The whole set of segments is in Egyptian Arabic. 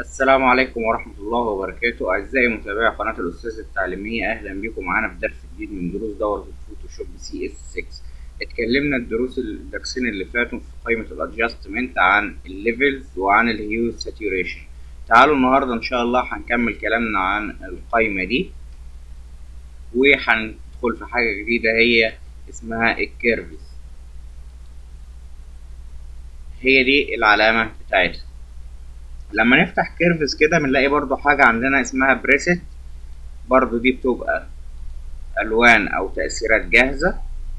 السلام عليكم ورحمة الله وبركاته أعزائي متابعي قناة الأستاذ التعليمية أهلا بكم معانا في درس جديد من دروس دورة الفوتوشوب سي اس 6 اتكلمنا الدروس الدرسين اللي فاتوا في قائمة الادجستمنت عن الليفلز وعن الهيو ساتوريشن تعالوا النهاردة إن شاء الله هنكمل كلامنا عن القائمة دي وهندخل في حاجة جديدة هي اسمها الكيرفز هي دي العلامة بتاعتها لما نفتح كيرفز كده بنلاقي برضو حاجة عندنا اسمها بريست برضو دي بتبقى ألوان أو تأثيرات جاهزة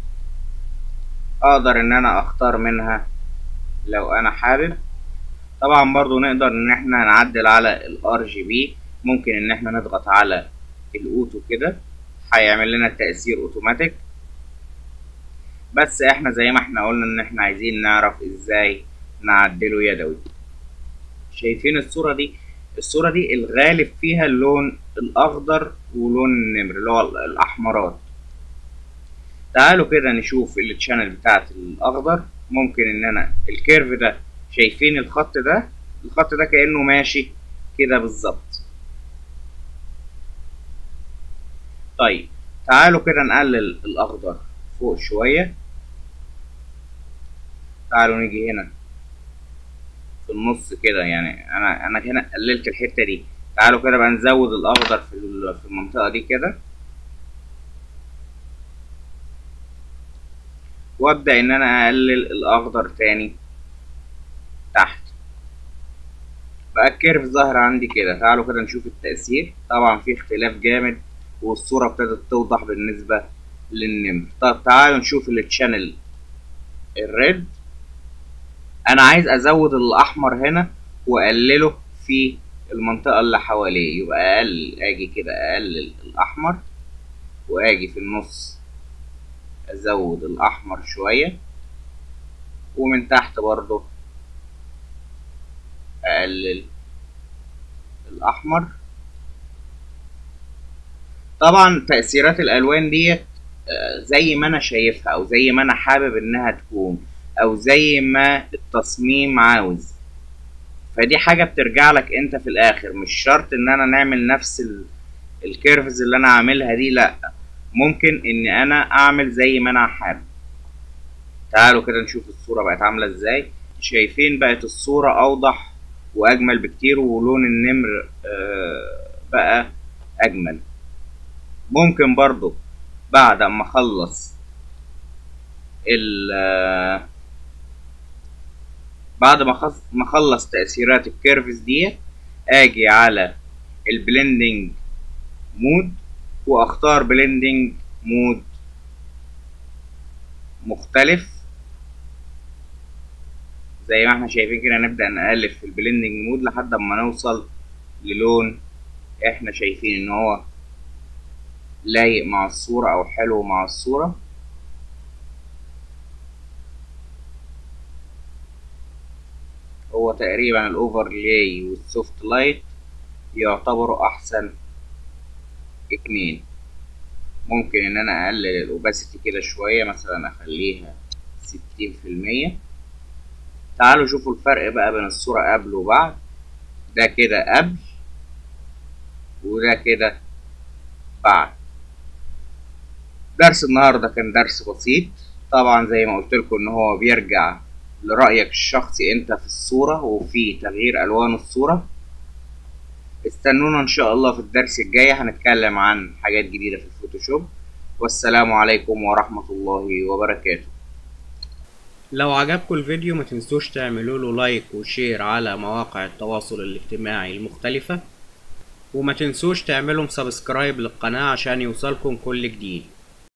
أقدر إن أنا أختار منها لو أنا حابب طبعا برضو نقدر إن احنا نعدل على ال RGB ممكن إن احنا نضغط على الأوتو كده هيعمل لنا التأثير أوتوماتيك بس احنا زي ما احنا قلنا إن احنا عايزين نعرف إزاي نعدله يدوي شايفين الصورة دي الصورة دي الغالب فيها اللون الأخضر ولون النمر اللي هو الأحمرات تعالوا كده نشوف التشانل بتاعت الأخضر ممكن إن أنا الكيرف ده شايفين الخط ده الخط ده كأنه ماشي كده بالظبط طيب تعالوا كده نقلل الأخضر فوق شوية تعالوا نيجي هنا في النص كده يعني انا انا هنا قللت الحته دي تعالوا كده بقى نزود الاخضر في في المنطقه دي كده وابدا ان انا اقلل الاخضر تاني تحت بقى الكيرف ظاهر عندي كده تعالوا كده نشوف التأثير طبعا في اختلاف جامد والصورة ابتدت توضح بالنسبة للنمر طب تعالوا نشوف التشانل الريد انا عايز ازود الاحمر هنا واقلله في المنطقة اللي حواليه يبقى اقل اجي كده اقلل الاحمر واجي في النص ازود الاحمر شوية ومن تحت برضو اقلل الاحمر طبعا تأثيرات الالوان ديت زي ما انا شايفها او زي ما انا حابب انها تكون او زي ما التصميم عاوز فدي حاجة بترجع لك انت في الاخر مش شرط ان انا نعمل نفس الكيرفز اللي انا عاملها دي لا ممكن ان انا اعمل زي ما انا حابب تعالوا كده نشوف الصورة بقت عاملة ازاي شايفين بقت الصورة اوضح واجمل بكتير ولون النمر بقى اجمل ممكن برضو بعد اما اخلص ال بعد ما ما اخلص تأثيرات الكيرفز دي اجي على البلندنج مود واختار بلندنج مود مختلف زي ما احنا شايفين كده نبدأ نقلب في البلندنج مود لحد ما نوصل للون احنا شايفين ان هو لايق مع الصورة او حلو مع الصورة هو تقريبا الاوفرلاي والسوفت لايت يعتبروا احسن اتنين ممكن ان انا اقلل الاوباسيتي كده شوية مثلا اخليها ستين في المية تعالوا شوفوا الفرق بقى بين الصورة قبل وبعد ده كده قبل وده كده بعد درس النهارده كان درس بسيط طبعا زي ما قلت لكم ان هو بيرجع لرأيك الشخصي انت في الصورة وفي تغيير الوان الصورة استنونا ان شاء الله في الدرس الجاي هنتكلم عن حاجات جديدة في الفوتوشوب والسلام عليكم ورحمة الله وبركاته لو عجبكم الفيديو ما تنسوش تعملوا له لايك وشير على مواقع التواصل الاجتماعي المختلفة وما تنسوش تعملوا سبسكرايب للقناة عشان يوصلكم كل جديد